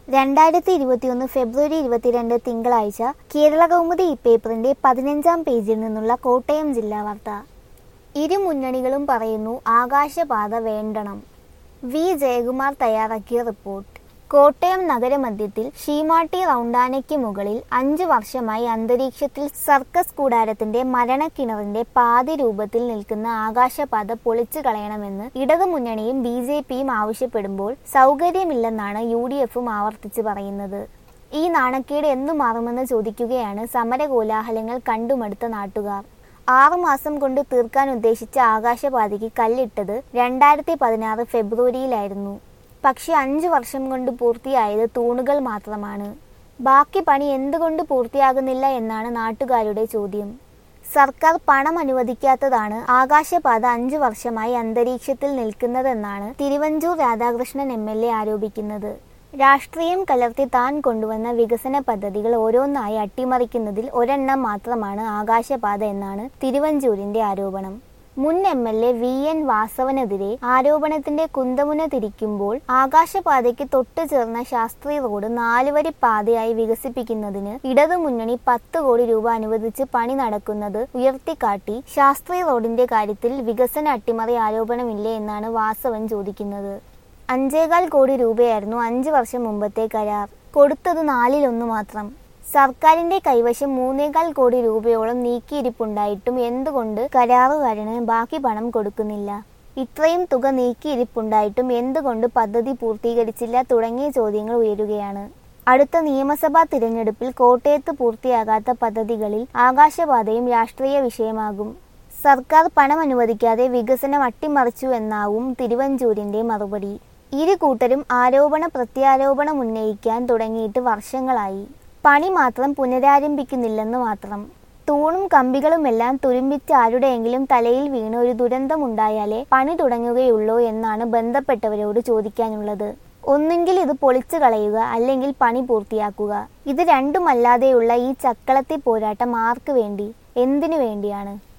രണ്ടായിരത്തി ഇരുപത്തിയൊന്ന് ഫെബ്രുവരി ഇരുപത്തിരണ്ട് തിങ്കളാഴ്ച കേരള കൗമുദി ഈ പേപ്പറിന്റെ പതിനഞ്ചാം പേജിൽ നിന്നുള്ള കോട്ടയം ജില്ലാ വാർത്ത ഇരു മുന്നണികളും പറയുന്നു ആകാശപാത വേണ്ടണം വി ജയകുമാർ തയ്യാറാക്കിയ റിപ്പോർട്ട് കോട്ടയം നഗരമധ്യത്തിൽ ഷീമാട്ടി റൗണ്ടാനയ്ക്ക് മുകളിൽ അഞ്ചു വർഷമായി അന്തരീക്ഷത്തിൽ സർക്കസ് കൂടാരത്തിന്റെ മരണക്കിണറിന്റെ പാതി രൂപത്തിൽ നിൽക്കുന്ന ആകാശപാത പൊളിച്ചു കളയണമെന്ന് ഇടതുമുന്നണിയും ബി ജെ പിയും ആവശ്യപ്പെടുമ്പോൾ സൗകര്യമില്ലെന്നാണ് യു ഡി എഫും ആവർത്തിച്ച് പറയുന്നത് ഈ നാണക്കേട് എന്നു മാറുമെന്ന് ചോദിക്കുകയാണ് സമരകോലാഹലങ്ങൾ കണ്ടുമടുത്ത നാട്ടുകാർ ആറുമാസം കൊണ്ട് തീർക്കാൻ ഉദ്ദേശിച്ച ആകാശപാതയ്ക്ക് കല്ലിട്ടത് രണ്ടായിരത്തി പതിനാറ് ഫെബ്രുവരിയിലായിരുന്നു പക്ഷെ അഞ്ചു വർഷം കൊണ്ട് പൂർത്തിയായത് തൂണുകൾ മാത്രമാണ് ബാക്കി പണി എന്തുകൊണ്ട് പൂർത്തിയാകുന്നില്ല എന്നാണ് നാട്ടുകാരുടെ ചോദ്യം സർക്കാർ പണം അനുവദിക്കാത്തതാണ് ആകാശപാത അഞ്ചു വർഷമായി അന്തരീക്ഷത്തിൽ നിൽക്കുന്നതെന്നാണ് Thiruvanchoor Radhakrishnan M L A ആരോപിക്കുന്നത് രാഷ്ട്രീയം കലർത്തി താൻ കൊണ്ടുവന്ന വികസന പദ്ധതികൾ ഓരോന്നായി അട്ടിമറിക്കുന്നതിൽ ഒരെണ്ണം മാത്രമാണ് ആകാശപാത എന്നാണ് തിരുവഞ്ചൂരിന്റെ ആരോപണം മുൻ M L A V N വാസവനെതിരെ ആരോപണത്തിന്റെ കുന്തമുന തിരിക്കുമ്പോൾ ആകാശപാതയ്ക്ക് തൊട്ടു ചേർന്ന ശാസ്ത്രി റോഡ് നാലുവരി പാതയായി വികസിപ്പിക്കുന്നതിന് ഇടതുമുന്നണി പത്ത് കോടി രൂപ അനുവദിച്ച് പണി നടക്കുന്നത് ഉയർത്തിക്കാട്ടി ശാസ്ത്രി റോഡിന്റെ കാര്യത്തിൽ വികസന അട്ടിമറി ആരോപണമില്ലേ എന്നാണ് വാസവൻ ചോദിക്കുന്നത് അഞ്ചേകാൽ കോടി രൂപയായിരുന്നു അഞ്ച് വർഷം മുമ്പത്തെ കരാർ കൊടുത്തത് നാലിലൊന്ന് മാത്രം സർക്കാരിന്റെ കൈവശം മൂന്നേകാൽ കോടി രൂപയോളം നീക്കിയിരിപ്പുണ്ടായിട്ടും എന്തുകൊണ്ട് കരാറുകാരന് ബാക്കി പണം കൊടുക്കുന്നില്ല ഇത്രയും തുക നീക്കിയിരിപ്പുണ്ടായിട്ടും എന്തുകൊണ്ട് പദ്ധതി പൂർത്തീകരിച്ചില്ല തുടങ്ങിയ ചോദ്യങ്ങൾ ഉയരുകയാണ് അടുത്ത നിയമസഭാ തിരഞ്ഞെടുപ്പിൽ കോട്ടയത്ത് പൂർത്തിയാകാത്ത പദ്ധതികളിൽ ആകാശപാതയും രാഷ്ട്രീയ വിഷയമാകും സർക്കാർ പണം അനുവദിക്കാതെ വികസനം അട്ടിമറിച്ചു എന്നാവും തിരുവഞ്ചൂരിന്റെ മറുപടി ഇരു കൂട്ടരും ആരോപണ പ്രത്യാരോപണം ഉന്നയിക്കാൻ തുടങ്ങിയിട്ട് വർഷങ്ങളായി പണി മാത്രം പുനരാരംഭിക്കുന്നില്ലെന്ന് മാത്രം തൂണും കമ്പികളുമെല്ലാം തുരുമ്പിച്ച് ആരുടെയെങ്കിലും തലയിൽ വീണ് ഒരു ദുരന്തമുണ്ടായാലേ പണി തുടങ്ങുകയുള്ളൂ എന്നാണ് ബന്ധപ്പെട്ടവരോട് ചോദിക്കാനുള്ളത് ഒന്നുകിൽ ഇത് പൊളിച്ചു കളയുക അല്ലെങ്കിൽ പണി പൂർത്തിയാക്കുക ഇത് രണ്ടുമല്ലാതെയുള്ള ഈ ചക്കളത്തി പോരാട്ടം ആർക്ക് വേണ്ടി എന്തിനു വേണ്ടിയാണ്